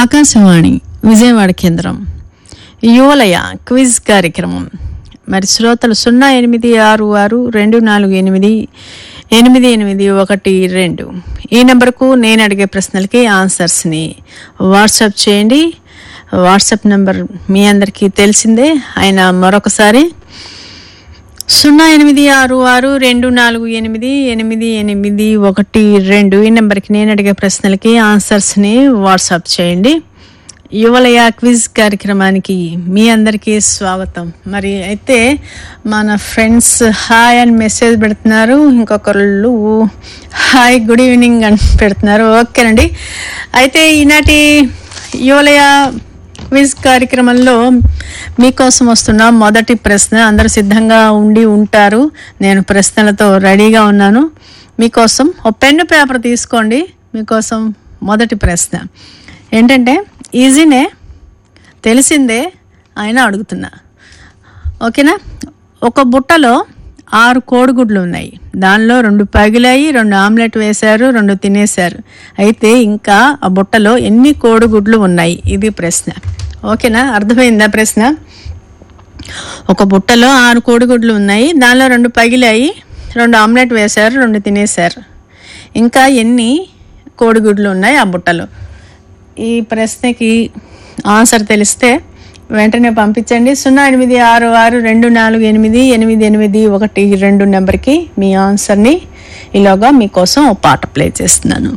ఆకాశవాణి విజయవాడ కేంద్రం యువలయ క్విజ్ కార్యక్రమం మరి శ్రోతలు సున్నా ఎనిమిది ఆరు ఆరు రెండు నాలుగు ఎనిమిది ఎనిమిది ఎనిమిది ఒకటి రెండు ఈ నెంబర్కు నేను అడిగే ప్రశ్నలకి ఆన్సర్స్ని వాట్సాప్ చేయండి వాట్సాప్ నెంబర్ మీ అందరికీ తెలిసిందే ఆయన మరొకసారి సున్నా ఎనిమిది ఆరు ఆరు రెండు నాలుగు ఎనిమిది ఎనిమిది ఎనిమిది ఒకటి రెండు ఈ నెంబర్కి నేను అడిగే ప్రశ్నలకి ఆన్సర్స్ని వాట్సాప్ చేయండి యువలయ క్విజ్ కార్యక్రమానికి మీ అందరికీ స్వాగతం మరి అయితే మన ఫ్రెండ్స్ హాయ్ అని మెసేజ్ పెడుతున్నారు ఇంకొకళ్ళు హాయ్ గుడ్ ఈవినింగ్ అని పెడుతున్నారు ఓకేనండి అయితే ఈనాటి యువలయ క్విజ్ కార్యక్రమంలో మీకోసం వస్తున్న మొదటి ప్రశ్న అందరూ సిద్ధంగా ఉండి ఉంటారు నేను ప్రశ్నలతో రెడీగా ఉన్నాను మీకోసం ఒక పెన్ను పేపర్ తీసుకోండి మీకోసం మొదటి ప్రశ్న ఏంటంటే ఈజీనే తెలిసిందే అయినా అడుగుతున్నా ఓకేనా ఒక బుట్టలో ఆరు కోడిగుడ్లు ఉన్నాయి దానిలో రెండు పగిలాయి రెండు ఆమ్లెట్ వేశారు రెండు తినేశారు అయితే ఇంకా ఆ బుట్టలో ఎన్ని కోడిగుడ్లు ఉన్నాయి ఇది ప్రశ్న ఓకేనా అర్థమైందా ప్రశ్న ఒక బుట్టలో ఆరు కోడిగుడ్లు ఉన్నాయి దానిలో రెండు పగిలాయి రెండు ఆమ్లెట్ వేశారు రెండు తినేశారు ఇంకా ఎన్ని కోడిగుడ్లు ఉన్నాయి ఆ బుట్టలో ఈ ప్రశ్నకి ఆన్సర్ తెలిస్తే వెంటనే పంపించండి సున్నా ఎనిమిది ఆరు ఆరు రెండు నాలుగు ఎనిమిది ఎనిమిది ఎనిమిది ఒకటి రెండు నెంబర్కి మీ ఆన్సర్ని ఈలోగా మీకోసం ఓ పాట ప్లే చేస్తున్నాను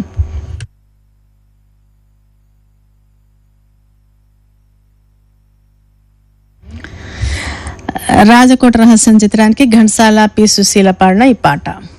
రాజకోట రహస్యం చిత్రానికి ఘంటసాల పి సుశీల పాడిన ఈ పాట